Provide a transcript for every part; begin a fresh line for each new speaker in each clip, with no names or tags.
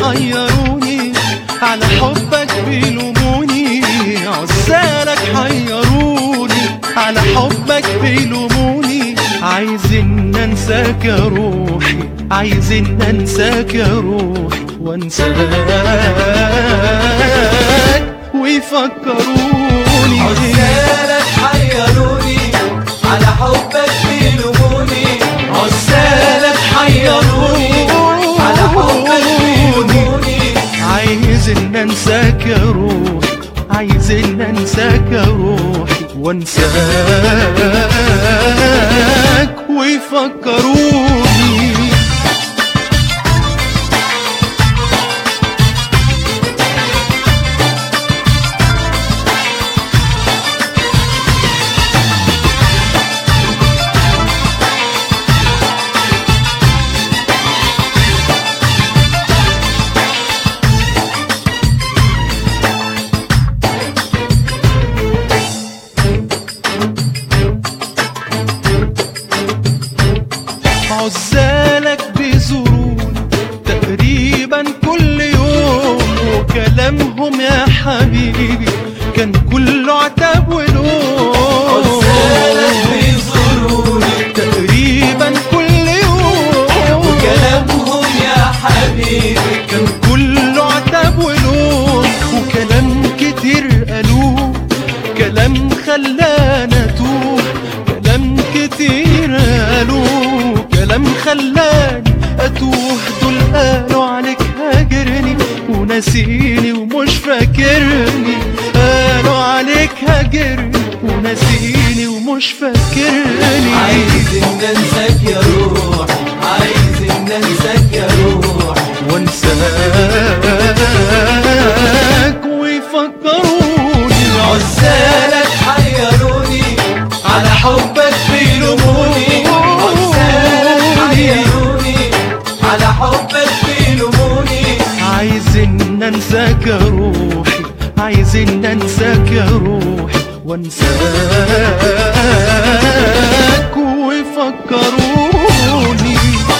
حيروني على حبك بيلوموني عزالك حيروني على حبك بيلوموني عايزين انساك يا روحي عايزين انساك يا روحي وانساك ويفكروني
عزالك حيروني على حبك بيلوموني عزالك حيروني على حبك بيلوموني
عايز ان انساك يا روحي عايز ان انساك يا روحي وانساك ويفكروني عزالك بيزوروني تقريبا كل يوم وكلامهم يا حبيبي كان كله عتاب ولوم
عزالك بيزوروني
تقريبا كل يوم
وكلامهم يا حبيبي
كان كله عتاب ولوم وكلام كتير قالوه كلام خلانا اتوه كلام كتير قالوه كلام خلاني اتوه دول قالوا عليك هاجرني وناسيني ومش فاكرني قالوا عليك هاجرني وناسيني ومش فاكرني
عايز ان انساك يا روح عايز ان انساك يا روح
وانساك ويفكروني
عزالك حيروني على حبك بيلوموني عزالك حيروني على حبك بيلوموني
عايز ان انساك يا روحي عايز ان انساك يا روحي وانساك ويفكروني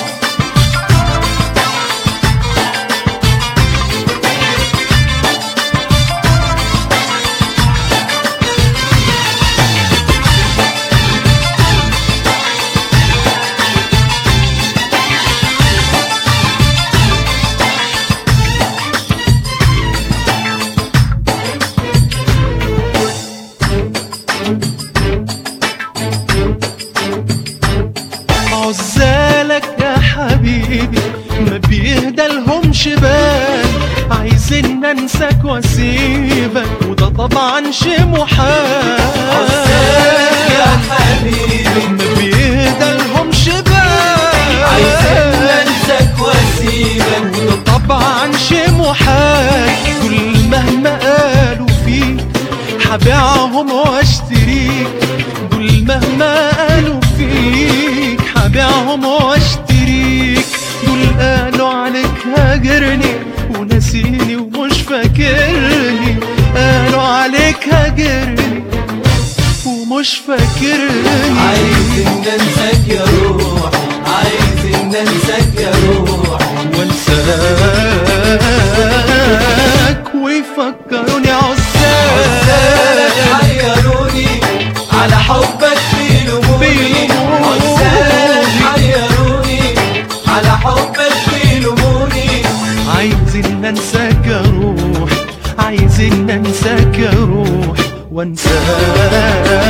عزالك يا حبيبي ما بيهدى لهمش بال عايزين انساك واسيبك وده طبعا شي محال
عزالك يا حبيبي
ما بيهدى لهمش بال
عايزين انساك واسيبك
وده طبعا شي محال دول مهما قالوا فيك حبيعهم واشتريك دول مهما قالوا فيك حبيعهم واشتريك دول قالوا عليك هاجرني وناسيني ومش فاكرني قالوا عليك هاجرني ومش فاكرني
عايز ان انساك يا روح عايز ان انساك يا روح
وانساك ويفكروني
عزالك
عزالك
حيروني على حبك بيلوموني
بيلوموني.
عزالك حيروني على حبك بيلوموني
عايز ان انساك يا روحي عايز ان انساك يا روحي وانساك